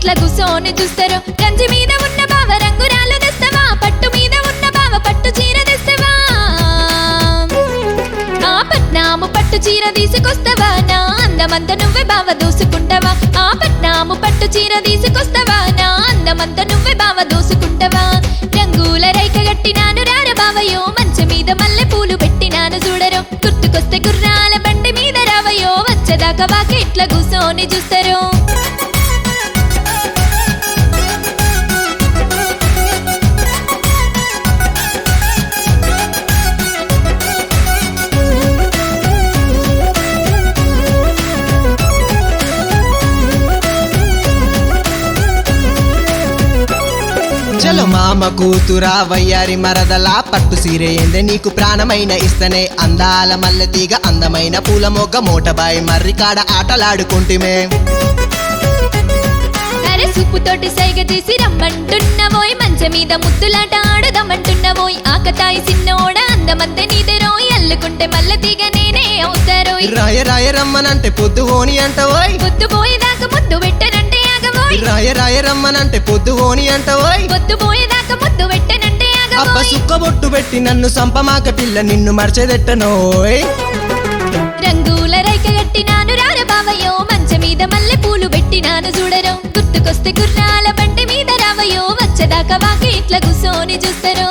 ఇట్లా కూసోని చూస్తారు గంజి మీద ఉన్న బావ రంగురాలు తెస్తావా పట్టు మీద ఉన్న బావ పట్టు చీర తెస్తావా ఆ పట్నాము పట్టు చీర తీసుకొస్తావా నా అందమంతా నువ్వే బావ దూసుకుంటావా ఆ పట్నాము పట్టు చీర తీసుకొస్తావా నా అందమంతా నువ్వే బావ దూసుకుంటావా రంగుల రైక గట్టినాను రార బావయో మంచం మీద మల్లె పూలు పెట్టినాను చూడరు గుర్తుకొస్తే గుర్రాల బండి మీద రావయో వచ్చేదాకా వాకిట్ల కూసోని చూస్తారు చలో మామ కూతురా వయ్యారి మరదలా పట్టు సీరే ఏందే నీకు ప్రాణమైన ఇస్తనే అందాల మల్లె తీగ అందమైన పూల మొగ్గ మోటబాయి మర్రికాడ ఆటలాడుకుంటిమే అరే సుప్పుతోటి సైగ తీసి రమ్మంటున్నవోయ్ మంచం మీద ముద్దులాట ఆడదమంటున్నవోయ్ ఆకతాయి సిన్నోడ అందమంతే నీదెరోయ్ అల్లుకుంటే మల్ల తీగ నేనే అవుతారోయ్ రాయ రాయ రమ్మనంటే పొద్దు ఓని అంటవోయ్ పొద్దు పోయేదాకా ముద్దు పెట్టనంటే ఆగవోయ్ రాయ రాయ రమ్మనంటే పొద్దు ఓని అంటవోయ్ పొద్దు పోయేదాకా ముద్దు పెట్టనంటే అబ్బ ఆగవోయ్ సుక్కబొట్టు పెట్టి నన్ను సంపమాక పిల్ల నిన్ను మర్చెదెట్టనోయ్ రంగుల రైక గట్టినాను రార బావయో మంచం మీద మల్లె పూలు పెట్టినాను చూడరు గుర్తుకొస్తే గుర్రాల బండి మీద రావయో వచ్చేదాకా వాకి ఇట్లా కూసోని చూస్తారు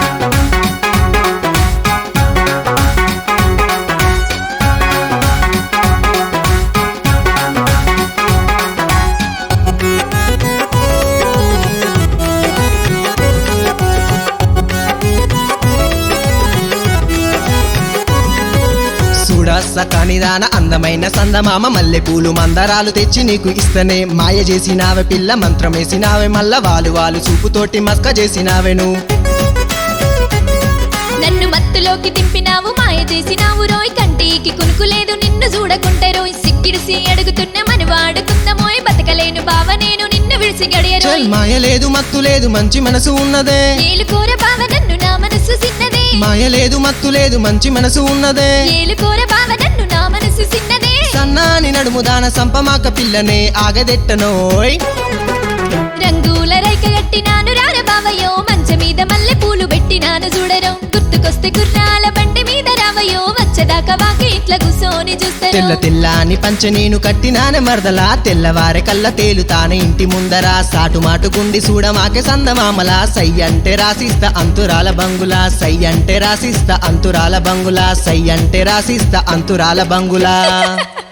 చూడస్స కానిదాన అందమైన సందమామ మల్లె పూలు మందరాలు తెచ్చి నీకు ఇస్తనే మాయ చేసినావే పిల్ల మంత్రమేసినావే మల్ల వాలు వాలు చూపుతోటి మస్క చేసినావే నువ్వు నన్ను మత్తులోకి దింపినావు మాయ చేసినావు రోయ్ కంటికి కునుకులేదు నిన్ను చూడకుంటే రోయ్ సిక్కిడిసి అడుగుతున్న మన వాడుకుందమోయ్ బతకలేను బావ నేను నిన్ను విడిసి గడియరోయ్ చల్ మాయ లేదు మత్తు లేదు మంచి మనసు ఉన్నదే ఏలుకోర బావ నన్ను నా మనసు సిన్నదే మాయ లేదు మత్తు లేదు మంచి మనసు ఉన్నదే ఏలుకోర బావ నన్ను నా మనసు సిన్నదే సన్నాని నడుము దాన సంపమాక పిల్లనే ఆగదెట్టనోయ్ రంగుల రైక గట్టినాను రార బావయో మంచం మీద మల్లె పూలు పెట్టినాను చూడరు గుర్తుకొస్తే గుర్రాల బండి మీద రావయో వచ్చేదాకా వాకి ఇట్లా కూసోని తెల్ల చూస్తారు తెల్లాని పంచ నేను కట్టినానే మరదలా తెల్లవారె కల్ల తేలుతానే ఇంటి ముందర సాటుమాటు గుండి చూడమాకే సందమామలా సై అంటే రాసిస్తా అంతురాల బంగులా సై అంటే రాసిస్తా అంతురాల బంగులా సై అంటే రాసిస్తా అంతురాల బంగులా